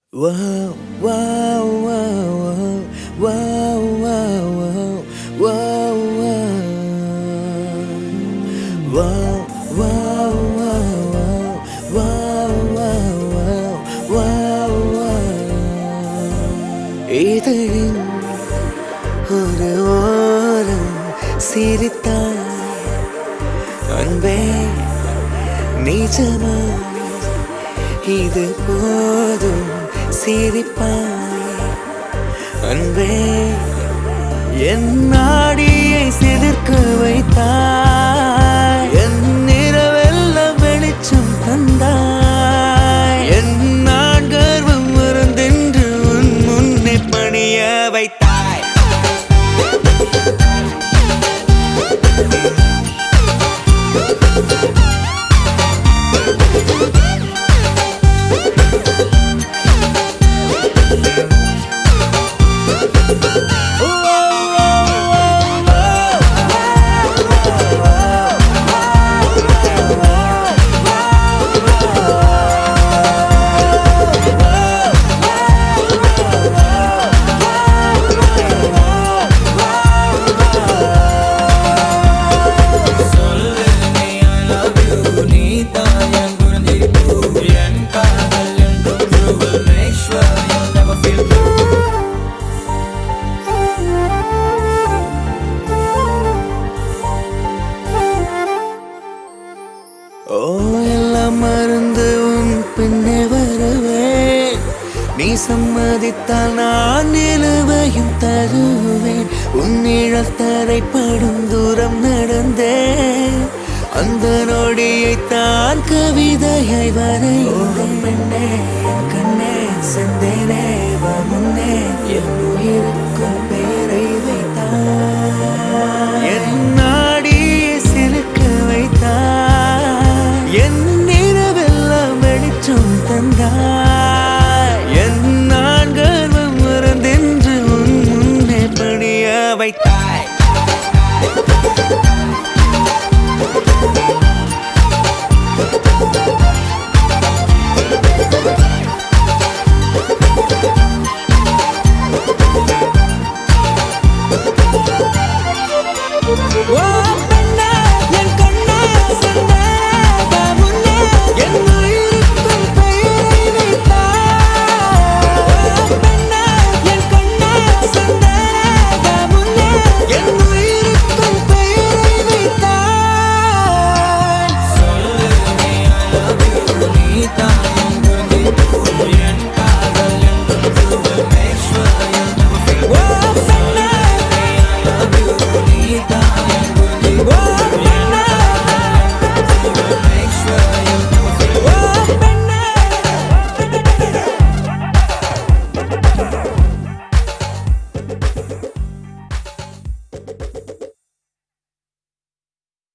Wow, wow, wow, wow, wow, wow, wow, wow, wow, wow, wow, wow, wow, wow, wow, wow. இதழின் ஒரு ஓரம் சிரித்தாய் அன்பே நிஜமா இது போதும் சிரிப்பாய் அன்பே என் நாடியை சிலிர்க்க வைத்தாய் என் நிறவெல்லாம் வெளிச்சம் தந்தாய் என் நான் கர்வம் மறந்தென்று உன் முன்னே பணிய வைத்தாய் ஓ எல்லாம் மறந்து உன் பின்னே வருவேன் நீ சம்மதித்தால் நான் நிலுவையும் தருவேன் உன் நிழல் தரைப்படும் தூரம் நடந்தேன் அந்த நொடியை தான் கவிதையை வரைந்தேன் பெண்ணே என் கண்ணே செந்தேனே வா முன்னே என் உயிருக்கும் பெயரை வைத்தான் என் நாடியை சிலுக்க வைத்தாய் என் நிறவெல்லாம் வெளிச்சம் தந்தாய் என் நான் கர்வம் மறந்தென்று உன் முன்னே பணிய வைத்தாய் ஓ பெண்ணே என் கண்ணே செந்தே வா முன்னே என் உயிருக்கும் பெயரை வைத்தாய் ஓ பெண்ணே என் கண்ணே செந்தே வா முன்னே என் உயிருக்கும் பெயரை வைத்தாய் ஓ பெண்ணே